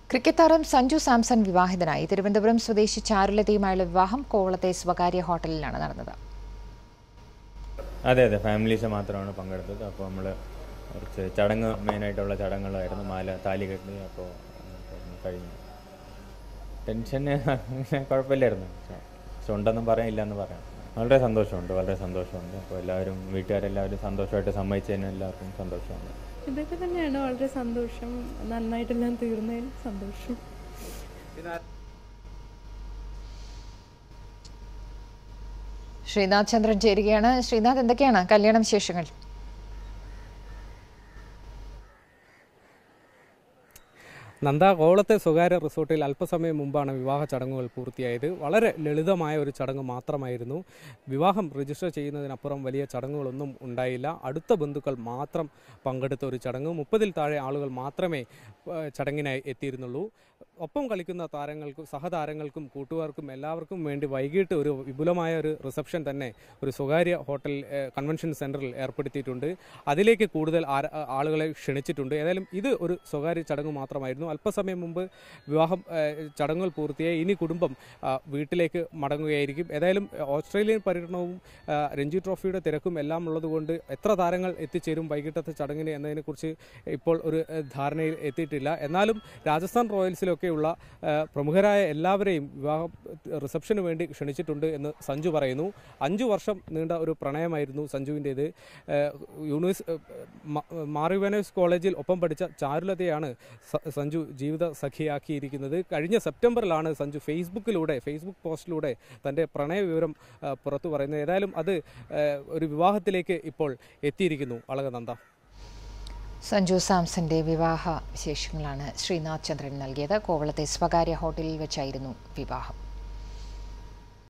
cricket താരം സഞ്ജു സാംസൺ വിവാഹിതനായി തിരുവനന്തപുരം സ്വദേശി ചാരുലതയുമായുള്ള വിവാഹം കോവളത്തെ സ്വകാര്യ ഹോട്ടലിലാണ് നടന്നത് അതെ അതെ ഫാമിലീസ് മാത്രമാണ് പങ്കെടുത്തത് അപ്പോൾ നമ്മൾ കുറച്ച് ചടങ്ങ് മെയിനായിട്ടുള്ള ചടങ്ങുകളായിരുന്നു മാല താലി കെട്ടി അപ്പോൾ കഴിഞ്ഞു ടെൻഷന് അങ്ങനെ കുഴപ്പമില്ലായിരുന്നു പക്ഷെ ഉണ്ടെന്നും പറയാം ഇല്ലെന്ന് പറയാം വളരെ സന്തോഷമുണ്ട് വളരെ സന്തോഷമുണ്ട് അപ്പോൾ എല്ലാവരും വീട്ടുകാരെല്ലാവരും സന്തോഷമായിട്ട് സമ്മതിച്ചതിന് എല്ലാവർക്കും സന്തോഷമുണ്ട് ഇതൊക്കെ തന്നെയാണ് വളരെ സന്തോഷം നന്നായിട്ടെല്ലാം തീർന്നതിൽ സന്തോഷം ശ്രീനാഥ് ചന്ദ്രൻ ചേരുകയാണ് ശ്രീനാഥ് എന്തൊക്കെയാണ് കല്യാണ വിശേഷങ്ങൾ നന്ദ കോവളത്തെ സ്വകാര്യ റിസോർട്ടിൽ അല്പസമയം മുമ്പാണ് വിവാഹ ചടങ്ങുകൾ പൂർത്തിയായത് വളരെ ലളിതമായ ഒരു ചടങ്ങ് മാത്രമായിരുന്നു വിവാഹം രജിസ്റ്റർ ചെയ്യുന്നതിനപ്പുറം വലിയ ചടങ്ങുകളൊന്നും ഉണ്ടായില്ല അടുത്ത ബന്ധുക്കൾ മാത്രം പങ്കെടുത്ത ഒരു ചടങ്ങ് മുപ്പതിൽ താഴെ ആളുകൾ മാത്രമേ ഏഹ്, ചടങ്ങിനായി എത്തിയിരുന്നുള്ളൂ ഒപ്പം കളിക്കുന്ന താരങ്ങൾക്കും സഹതാരങ്ങൾക്കും കൂട്ടുകാർക്കും എല്ലാവർക്കും വേണ്ടി വൈകിട്ട് ഒരു വിപുലമായ ഒരു റിസപ്ഷൻ തന്നെ ഒരു സ്വകാര്യ ഹോട്ടൽ ഏഹ്, കൺവെൻഷൻ സെൻറ്ററിൽ ഏർപ്പെടുത്തിയിട്ടുണ്ട് അതിലേക്ക് കൂടുതൽ ആര- ആളുകളെ ക്ഷണിച്ചിട്ടുണ്ട് ഏതായാലും ഇത് ഒരു സ്വകാര്യ ചടങ്ങ് മാത്രമായിരുന്നു അല്പസമയം മുമ്പ് വിവാഹം ഏഹ്, ചടങ്ങുകൾ പൂർത്തിയായി ഇനി കുടുംബം ആ, വീട്ടിലേക്ക് മടങ്ങുകയായിരിക്കും ഏതായാലും ഏഹ്, ഓസ്ട്രേലിയൻ പര്യടനവും ആ, രഞ്ജി ട്രോഫിയുടെ തിരക്കും എല്ലാം ഉള്ളതുകൊണ്ട് എത്ര താരങ്ങൾ എത്തിച്ചേരും വൈകിട്ടത്തെ ചടങ്ങിന് എന്നതിനെക്കുറിച്ച് ഇപ്പോൾ ഒരു ഏഹ്, ധാരണയിൽ എത്തിയിട്ടില്ല എന്നാലും രാജസ്ഥാൻ റോയൽസിലൊക്കെയുള്ള ആ, പ്രമുഖരായ എല്ലാവരെയും വിവാഹ റിസപ്ഷന് വേണ്ടി ക്ഷണിച്ചിട്ടുണ്ട് എന്ന് സഞ്ജു പറയുന്നു അഞ്ചു വർഷം നീണ്ട ഒരു പ്രണയമായിരുന്നു സഞ്ജുവിൻ്റേത് യൂണിവേഴ്സ് മാറിവനേഴ്സ് കോളേജിൽ ഒപ്പം പഠിച്ച ചാരുലതയാണ് സ- സഞ്ജു ജീവിത സഖിയാക്കിയിരിക്കുന്നത് കഴിഞ്ഞ സെപ്റ്റംബറിലാണ് സഞ്ജു ഫേസ്ബുക്കിലൂടെ ഫേസ്ബുക്ക് പോസ്റ്റിലൂടെ തൻ്റെ പ്രണയ വിവരം ആ, പുറത്തു പറയുന്നത് ഏതായാലും അത് ആ, ഒരു വിവാഹത്തിലേക്ക് ഇപ്പോൾ എത്തിയിരിക്കുന്നു അളകനന്ദ സഞ്ജു സാംസന്റെ വിവാഹ വിശേഷങ്ങളാണ് ശ്രീനാഥ് ചന്ദ്രൻ നൽകിയത് കോവളത്തെ സ്വകാര്യ ഹോട്ടലിൽ വെച്ചായിരുന്നു വിവാഹം